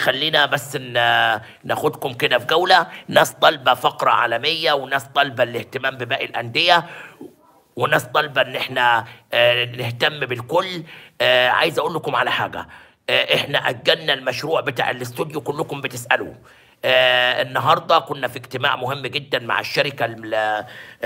خلينا بس ن- ناخدكم كده في جولة ناس طالبة فقرة عالمية وناس طالبة الاهتمام بباقي الأندية وناس طالبة إن إحنا آه، نهتم بالكل آه، عايز أقول لكم على حاجة آه، إحنا أجلنا المشروع بتاع الاستوديو كلكم بتسألوا آه النهارده كنا في اجتماع مهم جدا مع الشركه ال- آه،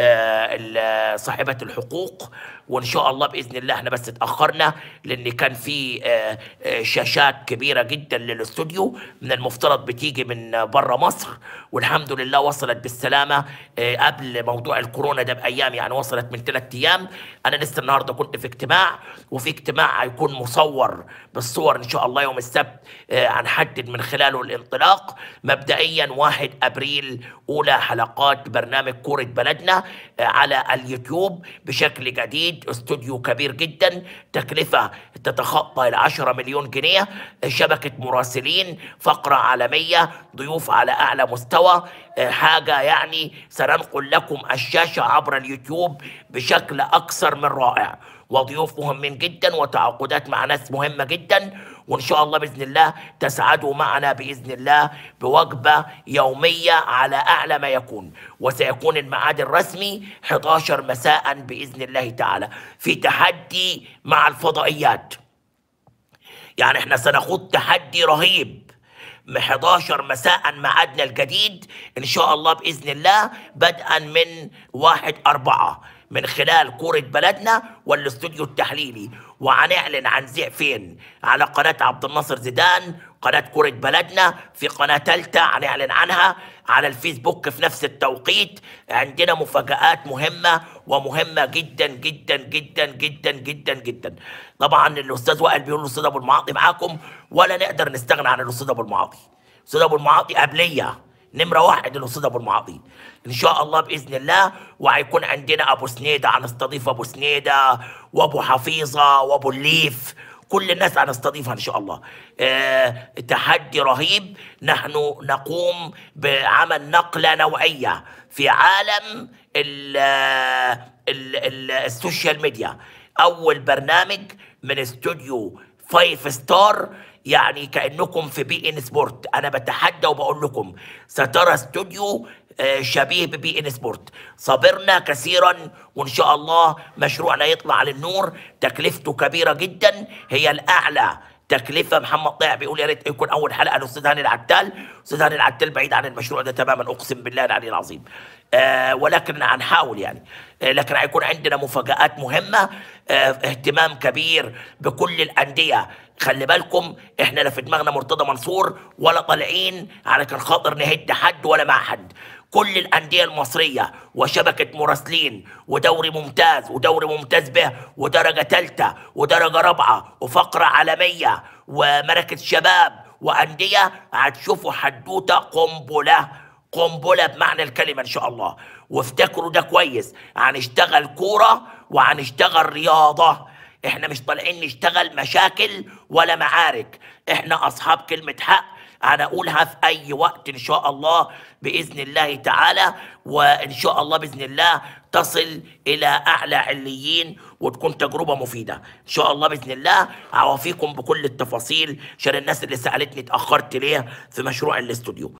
ال- صاحبه الحقوق وان شاء الله باذن الله احنا بس اتاخرنا لان كان في آه، آه، شاشات كبيره جدا للاستوديو من المفترض بتيجي من بره مصر والحمد لله وصلت بالسلامه آه، قبل موضوع الكورونا ده بايام يعني وصلت من ثلاث ايام انا لسه النهارده كنت في اجتماع وفي اجتماع هيكون مصور بالصور ان شاء الله يوم السبت آه، هنحدد من خلاله الانطلاق مبدئيا 1 ابريل اولى حلقات برنامج كوره بلدنا آه، على اليوتيوب بشكل جديد استوديو كبير جدا تكلفه تتخطى ال 10 مليون جنيه آه، شبكه مراسلين فقره عالميه ضيوف على اعلى مستوى آه، حاجه يعني سننقل لكم الشاشه عبر اليوتيوب بشكل اكثر من رائع وضيوف مهمين جدا وتعاقدات مع ناس مهمه جدا وان شاء الله باذن الله تسعدوا معنا باذن الله بوجبه يوميه على اعلى ما يكون وسيكون الميعاد الرسمي 11 مساء باذن الله تعالى في تحدي مع الفضائيات يعني احنا سنخوض تحدي رهيب من 11 مساء ميعادنا الجديد ان شاء الله باذن الله بدءا من 1 4 من خلال كورة بلدنا والاستوديو التحليلي وهنعلن عن زيع فين على قناة عبد الناصر زيدان قناة كورة بلدنا في قناة تالتة هنعلن عنها على الفيسبوك في نفس التوقيت عندنا مفاجآت مهمة ومهمة جدا جدا جدا جدا جدا جدا طبعا الأستاذ وائل بيقول الأستاذ أبو المعاطي معاكم ولا نقدر نستغنى عن الأستاذ أبو المعاطي الأستاذ أبو المعاطي قبلية نمرة واحد الأستاذ أبو المعاطي إن شاء الله بإذن الله وهيكون عندنا أبو سنيدة هنستضيف أبو سنيدة وأبو حفيظة وأبو الليف كل الناس هنستضيفها ان شاء الله آه، تحدي رهيب نحن نقوم بعمل نقله نوعيه في عالم ال ال ال السوشيال ميديا اول برنامج من استوديو فايف ستار يعني كانكم في بي ان سبورت انا بتحدى وبقول لكم سترى استوديو آه، شبيه ببي ان سبورت صبرنا كثيرا وان شاء الله مشروعنا يطلع للنور تكلفته كبيره جدا هي الاعلى تكلفه محمد طيع بيقول يا ريت يكون اول حلقه الاستاذ هاني العتال استاذ هاني العتال بعيد عن المشروع ده تماما اقسم بالله العلي العظيم آه ولكن هنحاول يعني آه لكن هيكون عندنا مفاجآت مهمه آه اهتمام كبير بكل الانديه خلي بالكم احنا لا في دماغنا مرتضى منصور ولا طالعين علشان خاطر نهد حد ولا مع حد كل الأندية المصرية وشبكة مراسلين ودوري ممتاز ودوري ممتاز به ودرجة ثالثة ودرجة رابعة وفقرة عالمية ومراكز شباب وأندية هتشوفوا حدوتة قنبلة قنبلة بمعنى الكلمة إن شاء الله وافتكروا ده كويس هنشتغل كورة وهنشتغل رياضة احنا مش طالعين نشتغل مشاكل ولا معارك احنا اصحاب كلمة حق هنقولها في اي وقت ان شاء الله باذن الله تعالى وان شاء الله باذن الله تصل الى اعلى عليين وتكون تجربه مفيده ان شاء الله باذن الله هوافيكم بكل التفاصيل عشان الناس اللي سالتني اتاخرت ليه في مشروع الاستوديو